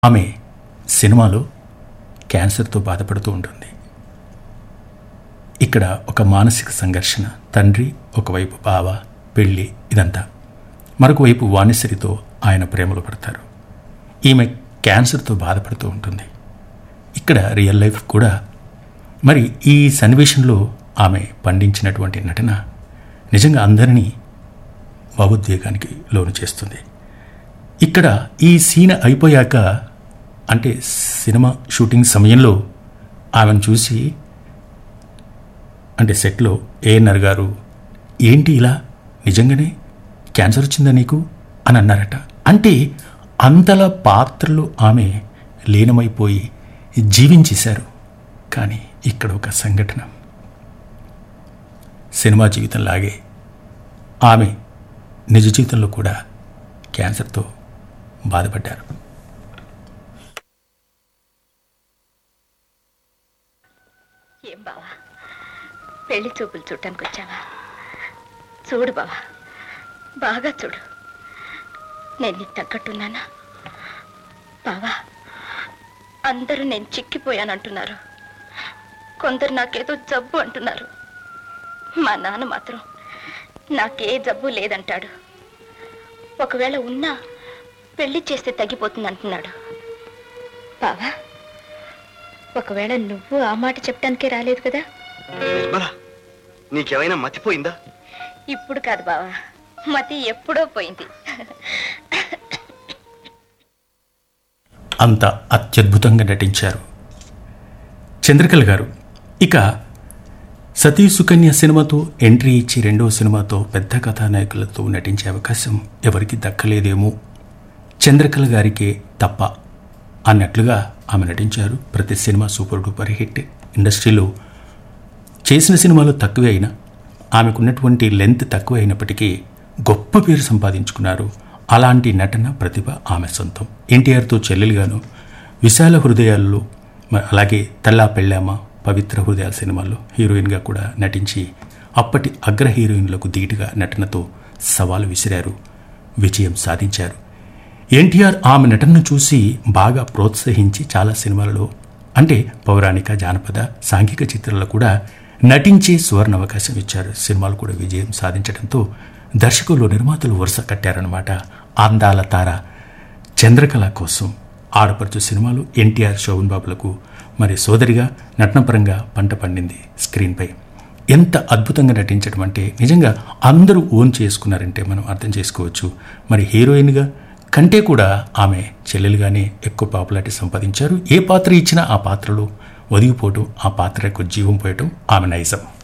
ఆమె సినిమాలో క్యాన్సర్తో బాధపడుతూ ఉంటుంది ఇక్కడ ఒక మానసిక సంఘర్షణ తండ్రి ఒకవైపు బావ పెళ్ళి ఇదంతా మరొక వైపు వాణిశ్రీతో ఆయన ప్రేమలో పడతారు ఈమె క్యాన్సర్తో బాధపడుతూ ఉంటుంది ఇక్కడ రియల్ లైఫ్ కూడా మరి ఈ సన్నివేశంలో ఆమె పండించినటువంటి నటన నిజంగా అందరినీ భావోద్వేగానికి లోను చేస్తుంది ఇక్కడ ఈ సీన్ అయిపోయాక అంటే సినిమా షూటింగ్ సమయంలో ఆమెను చూసి అంటే సెట్లో ఏఎన్ఆర్ గారు ఏంటి ఇలా నిజంగానే క్యాన్సర్ వచ్చిందా నీకు అని అన్నారట అంటే అంతలా పాత్రలో ఆమె లీనమైపోయి జీవించేశారు కానీ ఇక్కడ ఒక సంఘటన సినిమా జీవితంలాగే ఆమె నిజ జీవితంలో కూడా క్యాన్సర్తో బాధపడ్డారు ఏం బావా పెళ్లి చూపులు చూడటానికి వచ్చావా చూడు బావా బాగా చూడు నేను నీకు తగ్గట్టున్నానా బావా అందరూ నేను చిక్కిపోయానంటున్నారు కొందరు నాకేదో జబ్బు అంటున్నారు మా నాన్న మాత్రం నాకే జబ్బు లేదంటాడు ఒకవేళ ఉన్నా పెళ్లి చేస్తే తగ్గిపోతుంది అంటున్నాడు బావా ఒకవేళ నువ్వు ఆ మాట చెప్పడానికే రాలేదు కదా నిర్మల నీకేమైనా మతిపోయిందా ఇప్పుడు కాదు బావా మతి ఎప్పుడో పోయింది అంత అత్యద్భుతంగా నటించారు చంద్రకళ గారు ఇక సతీ సుకన్య సినిమాతో ఎంట్రీ ఇచ్చి రెండవ సినిమాతో పెద్ద కథానాయకులతో నటించే అవకాశం ఎవరికి దక్కలేదేమో చంద్రకళ గారికే తప్ప అన్నట్లుగా ఆమె నటించారు ప్రతి సినిమా సూపర్ డూపర్ హిట్ ఇండస్ట్రీలో చేసిన సినిమాలు తక్కువే అయినా ఆమెకున్నటువంటి లెంత్ తక్కువ అయినప్పటికీ గొప్ప పేరు సంపాదించుకున్నారు అలాంటి నటన ప్రతిభ ఆమె సొంతం ఎన్టీఆర్తో చెల్లెలుగాను విశాల హృదయాల్లో మ- అలాగే తల్లా పెళ్ళామ పవిత్ర హృదయాల సినిమాల్లో హీరోయిన్గా కూడా నటించి అప్పటి అగ్ర హీరోయిన్లకు ధీటుగా నటనతో సవాలు విసిరారు విజయం సాధించారు ఎన్టీఆర్ ఆమె నటనను చూసి బాగా ప్రోత్సహించి చాలా సినిమాలలో అంటే పౌరాణిక జానపద సాంఘిక చిత్రాల్లో కూడా నటించే సువర్ణ అవకాశం ఇచ్చారు సినిమాలు కూడా విజయం సాధించడంతో దర్శకులు నిర్మాతలు వరుస కట్టారనమాట అందాల తార చంద్రకళ కోసం ఆడపడుచు సినిమాలు ఎన్టీఆర్ శోభన్ బాబులకు మరి సోదరిగా నటనపరంగా పంట పండింది స్క్రీన్పై ఎంత అద్భుతంగా నటించడం అంటే నిజంగా అందరూ ఓన్ చేసుకున్నారంటే మనం అర్థం చేసుకోవచ్చు మరి హీరోయిన్గా కంటే కూడా ఆమె చెల్లెలుగానే ఎక్కువ పాపులారిటీ సంపాదించారు ఏ పాత్ర ఇచ్చినా ఆ పాత్రలో ఒదిగిపోవటం ఆ పాత్రకు జీవం పోయటం ఆమె నైజం